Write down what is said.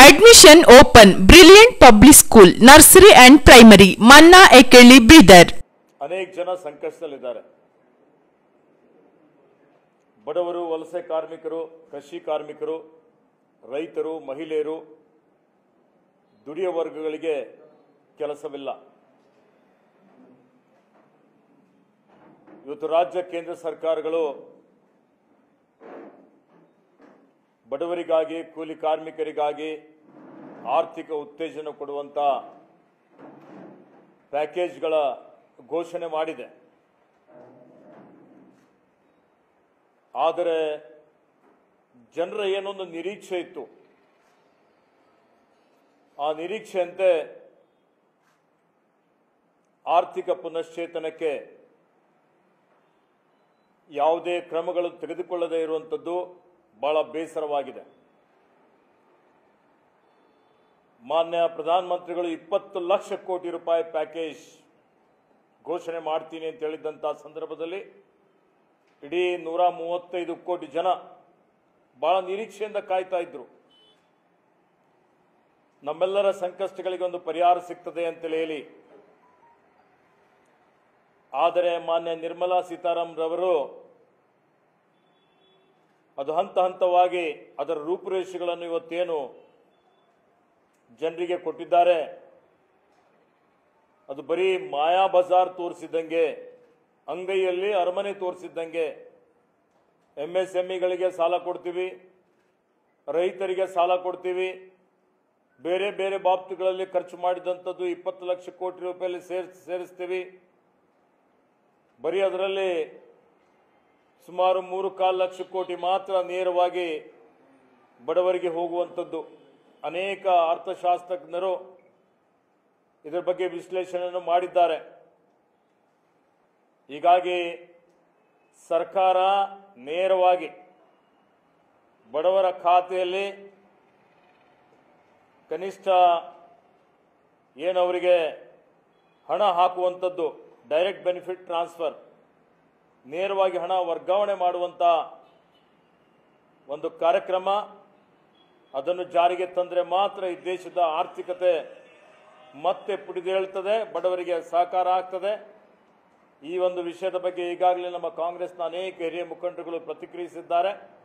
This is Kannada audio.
admission open brilliant public school nursery and primary Mannaekhelli Bidar ಅನೇಕ ಜನ ಸಂಕಷ್ಟದಲ್ಲಿದ್ದಾರೆ ಬಡವರು ವಲಸೆ ಕಾರ್ಮಿಕರು ಕೃಷಿ ಕಾರ್ಮಿಕರು ರೈತರು ಮಹಿಳೆಯರು ದುಡಿಯೋ ವರ್ಗಗಳಿಗೆ ಕೆಲಸವಿಲ್ಲ ಇವತ್ತು ರಾಜ್ಯ ಕೇಂದ್ರ ಸರ್ಕಾರಗಳು ಬಡವರಿಗಾಗಿ ಕೂಲಿ ಕಾರ್ಮಿಕರಿಗಾಗಿ ಆರ್ಥಿಕ ಉತ್ತೇಜನ ಕೊಡುವಂತ ಪ್ಯಾಕೇಜ್ಗಳ ಘೋಷಣೆ ಮಾಡಿದೆ ಆದರೆ ಜನರ ಏನೊಂದು ನಿರೀಕ್ಷೆ ಇತ್ತು ಆ ನಿರೀಕ್ಷೆಯಂತೆ ಆರ್ಥಿಕ ಪುನಶ್ಚೇತನಕ್ಕೆ ಯಾವುದೇ ಕ್ರಮಗಳು ತೆಗೆದುಕೊಳ್ಳದೇ ಇರುವಂಥದ್ದು ಬಹಳ ಬೇಸರವಾಗಿದೆ ಮಾನ್ಯ ಪ್ರಧಾನಮಂತ್ರಿಗಳು ಇಪ್ಪತ್ತು ಲಕ್ಷ ಕೋಟಿ ರೂಪಾಯಿ ಪ್ಯಾಕೇಜ್ ಘೋಷಣೆ ಮಾಡ್ತೀನಿ ಅಂತ ಹೇಳಿದ್ದಂಥ ಸಂದರ್ಭದಲ್ಲಿ ಇಡೀ ನೂರ ಮೂವತ್ತೈದು ಕೋಟಿ ಜನ ಬಹಳ ನಿರೀಕ್ಷೆಯಿಂದ ಕಾಯ್ತಾ ಇದ್ರು ನಮ್ಮೆಲ್ಲರ ಸಂಕಷ್ಟಗಳಿಗೆ ಒಂದು ಪರಿಹಾರ ಸಿಗ್ತದೆ ಅಂತೇಳಿ ಹೇಳಿ ಆದರೆ ಮಾನ್ಯ ನಿರ್ಮಲಾ ಸೀತಾರಾಮನ್ ರವರು ಅದು ಹಂತ ಹಂತವಾಗಿ ಅದರ ರೂಪುರೇಷೆಗಳನ್ನು ಇವತ್ತೇನು ಜನರಿಗೆ ಕೊಟ್ಟಿದ್ದಾರೆ ಅದು ಬರೀ ಮಾಯಾ ಬಜಾರ್ ತೋರಿಸಿದ್ದಂಗೆ ಅಂಗೈಯಲ್ಲಿ ಅರಮನೆ ತೋರಿಸಿದ್ದಂಗೆ ಎಂ ಎಸ್ ಎಂಇಗಳಿಗೆ ಸಾಲ ಕೊಡ್ತೀವಿ ರೈತರಿಗೆ ಸಾಲ ಕೊಡ್ತೀವಿ ಬೇರೆ ಬೇರೆ ಬಾಬ್ತುಗಳಲ್ಲಿ ಖರ್ಚು ಮಾಡಿದಂಥದ್ದು ಇಪ್ಪತ್ತು ಲಕ್ಷ ಕೋಟಿ ರೂಪಾಯಲ್ಲಿ ಸೇರ್ ಸೇರಿಸ್ತೀವಿ ಬರೀ ಅದರಲ್ಲಿ ಸುಮಾರು ಮೂರು ಕಾಲು ಲಕ್ಷ ಕೋಟಿ ಮಾತ್ರ ನೇರವಾಗಿ ಬಡವರಿಗೆ ಹೋಗುವಂಥದ್ದು ಅನೇಕ ಅರ್ಥಶಾಸ್ತ್ರಜ್ಞರು ಇದರ ಬಗ್ಗೆ ವಿಶ್ಲೇಷಣೆಯನ್ನು ಮಾಡಿದ್ದಾರೆ ಹೀಗಾಗಿ ಸರ್ಕಾರ ನೇರವಾಗಿ ಬಡವರ ಖಾತೆಯಲ್ಲಿ ಕನಿಷ್ಠ ಏನವರಿಗೆ ಹಣ ಹಾಕುವಂಥದ್ದು ಡೈರೆಕ್ಟ್ ಬೆನಿಫಿಟ್ ಟ್ರಾನ್ಸ್ಫರ್ ನೇರವಾಗಿ ಹಣ ವರ್ಗಾವಣೆ ಮಾಡುವಂಥ ಒಂದು ಕಾರ್ಯಕ್ರಮ ಅದನ್ನು ಜಾರಿಗೆ ತಂದರೆ ಮಾತ್ರ ಈ ದೇಶದ ಆರ್ಥಿಕತೆ ಮತ್ತೆ ಪುಟಿದೇಳ್ತದೆ ಬಡವರಿಗೆ ಸಹಕಾರ ಆಗ್ತದೆ ಈ ಒಂದು ವಿಷಯದ ಬಗ್ಗೆ ಈಗಾಗಲೇ ನಮ್ಮ ಕಾಂಗ್ರೆಸ್ನ ಅನೇಕ ಹಿರಿಯ ಮುಖಂಡರುಗಳು ಪ್ರತಿಕ್ರಿಯಿಸಿದ್ದಾರೆ